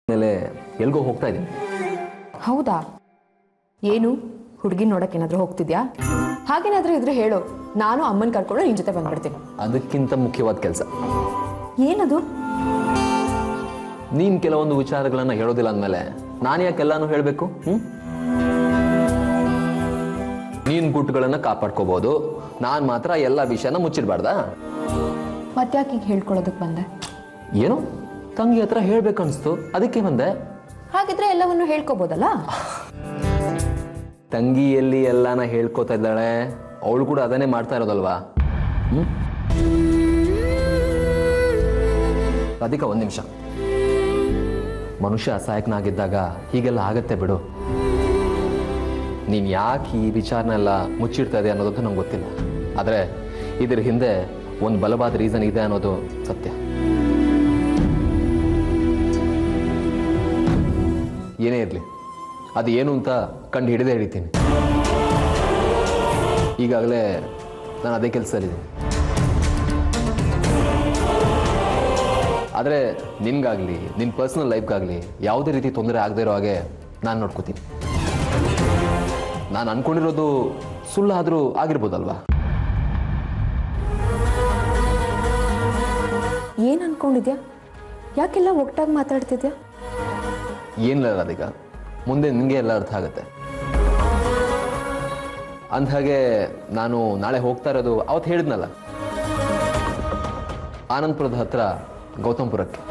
ಮೇಲೆ ಎಲ್ಗೋ ಹೋಗ್ತಾ ಇದ್ದೀನಿ ಹೌದಾ ಏನು ಹುಡುಗಿ ನೋಡಕ್ಕೆ ಏನಾದರೂ ಹೋಗ್ತಿದ್ಯಾ ಹಾಗೇನಾದ್ರೂ ಇದ್ರೆ ಹೇಳು ನಾನು ಅಮ್ಮನ ಕರ್ಕೊಂಡು ನಿನ್ ಜೊತೆ ಬಂದ್ಬಿಡ್ತೀನಿ ಅದಕ್ಕಿಂತ ಮುಖ್ಯವಾದ ಕೆಲಸ ಏನದು ನೀನು ಕೆಲವೊಂದು ವಿಚಾರಗಳನ್ನು ಹೇಳೋದಿಲ್ಲ ಅಂದಮೇಲೆ ನಾನು ಯಾಕೆಲ್ಲಾನು ಹೇಳಬೇಕು ಹ್ಞೂ ನೀನು ಗುಟ್ಟುಗಳನ್ನು ಕಾಪಾಡ್ಕೋಬೋದು ನಾನು ಮಾತ್ರ ಎಲ್ಲ ವಿಷಯನ ಮುಚ್ಚಿಡ್ಬಾರ್ದಾ ಮತ್ತ್ಯಾಕೆ ಈಗ ಹೇಳ್ಕೊಳ್ಳೋದಕ್ಕೆ ಬಂದೆ ಏನು ತಂಗಿ ಹತ್ರ ಹೇಳ್ಬೇಕನ್ಸ್ತು ಅದಕ್ಕೆ ಬಂದೆ ಹಾಗಿದ್ರೆ ಎಲ್ಲವನ್ನು ಹೇಳ್ಕೊಬೋದಲ್ಲ ತಂಗಿ ಎಲ್ಲಿ ಎಲ್ಲಾನ ಹೇಳ್ಕೊತಾ ಇದ್ದಾಳೆ ಅವಳು ಕೂಡ ಅದನ್ನೇ ಮಾಡ್ತಾ ಇರೋದಲ್ವಾ ಹ್ಮ್ ರಾಧಿಕಾ ಒಂದು ನಿಮಿಷ ಮನುಷ್ಯ ಅಸಹಾಯಕನಾಗಿದ್ದಾಗ ಹೀಗೆಲ್ಲ ಆಗತ್ತೆ ಬಿಡು ನೀನು ಯಾಕೆ ಈ ವಿಚಾರನೆಲ್ಲ ಮುಚ್ಚಿಡ್ತಾ ಇದೆ ಅನ್ನೋದು ನಂಗೆ ಗೊತ್ತಿಲ್ಲ ಆದರೆ ಇದ್ರ ಹಿಂದೆ ಒಂದು ಬಲವಾದ ರೀಸನ್ ಇದೆ ಅನ್ನೋದು ಸತ್ಯ ಏನೇ ಇರಲಿ ಅದು ಏನು ಅಂತ ಕಂಡು ಹಿಡಿದೇ ಹಿಡಿತೀನಿ ಈಗಾಗಲೇ ನಾನು ಅದೇ ಕೆಲಸದಲ್ಲಿದ್ದೀನಿ ಆದರೆ ನಿನ್ಗಾಗಲಿ ನಿನ್ನ ಪರ್ಸ್ನಲ್ ಲೈಫ್ಗಾಗಲಿ ಯಾವುದೇ ರೀತಿ ತೊಂದರೆ ಆಗದೇ ಇರೋ ಹಾಗೆ ನಾನು ನೋಡ್ಕೋತೀನಿ ನಾನು ಅನ್ಕೊಂಡಿರೋದು ಸುಳ್ಳಾದರೂ ಆಗಿರ್ಬೋದಲ್ವಾ ಏನು ಅನ್ಕೊಂಡಿದ್ಯಾ ಯಾಕೆಲ್ಲ ಒಟ್ಟಾಗಿ ಮಾತಾಡ್ತಿದ್ಯಾ ಏನಿಲ್ಲ ರಾಧಿಕಾ ಮುಂದೆ ನಿನಗೆ ಎಲ್ಲ ಅರ್ಥ ಆಗುತ್ತೆ ಅಂದಹಾಗೆ ನಾನು ನಾಳೆ ಹೋಗ್ತಾ ಇರೋದು ಅವತ್ತು ಹೇಳಿದ್ನಲ್ಲ ಆನಂದಪುರದ ಹತ್ರ ಗೌತಮ್ಪುರಕ್ಕೆ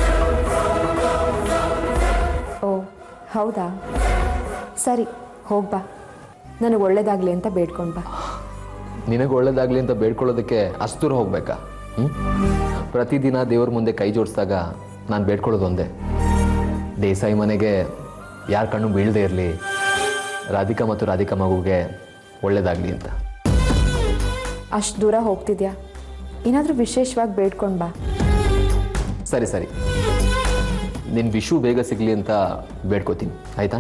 ಓ ಹೌದಾ ಸರಿ ಹೋಗ್ಬಾ ನನಗೆ ಒಳ್ಳೇದಾಗಲಿ ಅಂತ ಬೇಡ್ಕೊಂಡು ಬಾ ನಿನಗೆ ಒಳ್ಳೇದಾಗ್ಲಿ ಅಂತ ಬೇಡ್ಕೊಳ್ಳೋದಕ್ಕೆ ಅಷ್ಟು ದೂರ ಹೋಗ್ಬೇಕಾ ಹ್ಞೂ ಪ್ರತಿದಿನ ದೇವ್ರ ಮುಂದೆ ಕೈ ಜೋಡಿಸಿದಾಗ ನಾನು ಬೇಡ್ಕೊಳ್ಳೋದು ಒಂದೇ ದೇಸಾಯಿ ಮನೆಗೆ ಯಾರ ಕಣ್ಣು ಬೀಳದೇ ಇರಲಿ ರಾಧಿಕಾ ಮತ್ತು ರಾಧಿಕಾ ಮಗುಗೆ ಒಳ್ಳೇದಾಗಲಿ ಅಂತ ಅಷ್ಟು ದೂರ ಹೋಗ್ತಿದ್ಯಾ ಏನಾದರೂ ವಿಶೇಷವಾಗಿ ಬೇಡ್ಕೊಂಡು ಬಾ ಸರಿ ಸರಿ ನಿನ್ನ ವಿಷು ಬೇಗ ಸಿಗಲಿ ಅಂತ ಬೇಡ್ಕೋತೀನಿ ಆಯಿತಾ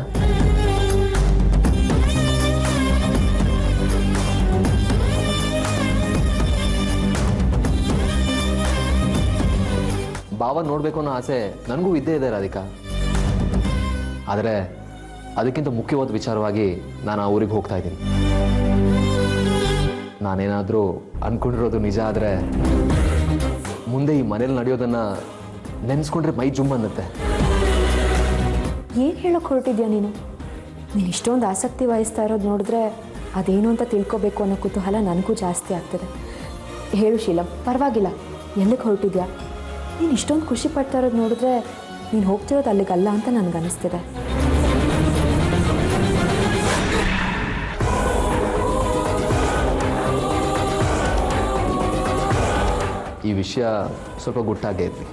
ಭಾವ ನೋಡಬೇಕು ಅನ್ನೋ ಆಸೆ ನನಗೂ ಇದ್ದೇ ಇದೆ ರಾಧಿಕಾ ಆದರೆ ಅದಕ್ಕಿಂತ ಮುಖ್ಯವಾದ ವಿಚಾರವಾಗಿ ನಾನು ಆ ಊರಿಗೆ ಹೋಗ್ತಾ ಇದ್ದೀನಿ ನಾನೇನಾದರೂ ಅಂದ್ಕೊಂಡಿರೋದು ನಿಜ ಆದರೆ ಮುಂದೆ ಈ ಮನೇಲಿ ನಡೆಯೋದನ್ನ ನೆನೆಸ್ಕೊಂಡ್ರೆ ಮೈ ಜುಮ್ ಅನ್ನತ್ತೆ ಏನು ಹೇಳೋಕೆ ಹೊರಟಿದ್ಯಾ ನೀನು ನೀನು ಇಷ್ಟೊಂದು ಆಸಕ್ತಿ ವಹಿಸ್ತಾ ಇರೋದು ನೋಡಿದ್ರೆ ಅದೇನು ಅಂತ ತಿಳ್ಕೊಬೇಕು ಅನ್ನೋ ಕುತೂಹಲ ನನಗೂ ಜಾಸ್ತಿ ಆಗ್ತದೆ ಹೇಳು ಶೀಲಂ ಪರವಾಗಿಲ್ಲ ಎಲ್ಲಿಗೆ ಹೊರಟಿದ್ಯಾ ನೀನು ಇಷ್ಟೊಂದು ಖುಷಿ ಪಡ್ತಾ ಇರೋದು ನೋಡಿದ್ರೆ ನೀನು ಹೋಗ್ತಿರೋದು ಅಲ್ಲಿಗಲ್ಲ ಅಂತ ನನಗೆ ಅನಿಸ್ತಿದೆ ಈ ವಿಷಯ ಸ್ವಲ್ಪ ಗುಟ್ಟಾಗೇ ಇರಲಿ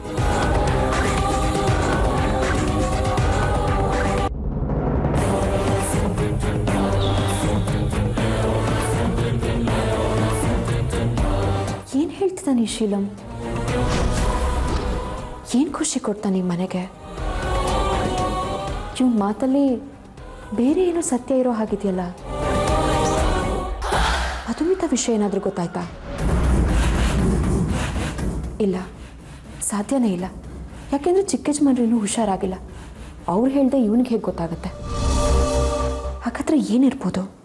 ಏನು ಹೇಳ್ತಿದ್ದಾನೆ ಈ ಶೀಲಂ ಏನು ಖುಷಿ ಕೊಡ್ತಾನೆ ಈ ಮನೆಗೆ ಇವನ್ ಮಾತಲ್ಲಿ ಬೇರೆ ಏನೋ ಸತ್ಯ ಇರೋ ಹಾಗಿದೆಯಲ್ಲ ಮಧುಮಿತ ವಿಷಯ ಏನಾದರೂ ಗೊತ್ತಾಯ್ತಾ ಇಲ್ಲ ಸಾಧ್ಯನೇ ಇಲ್ಲ ಯಾಕೆಂದ್ರೆ ಚಿಕ್ಕ ಯಜಮಾನ್ರು ಇನ್ನೂ ಹುಷಾರಾಗಿಲ್ಲ ಅವ್ರು ಹೇಳ್ದೆ ಇವನಿಗೆ ಹೇಗೆ ಗೊತ್ತಾಗುತ್ತೆ ಹಾಗಾದ್ರೆ ಏನಿರ್ಬೋದು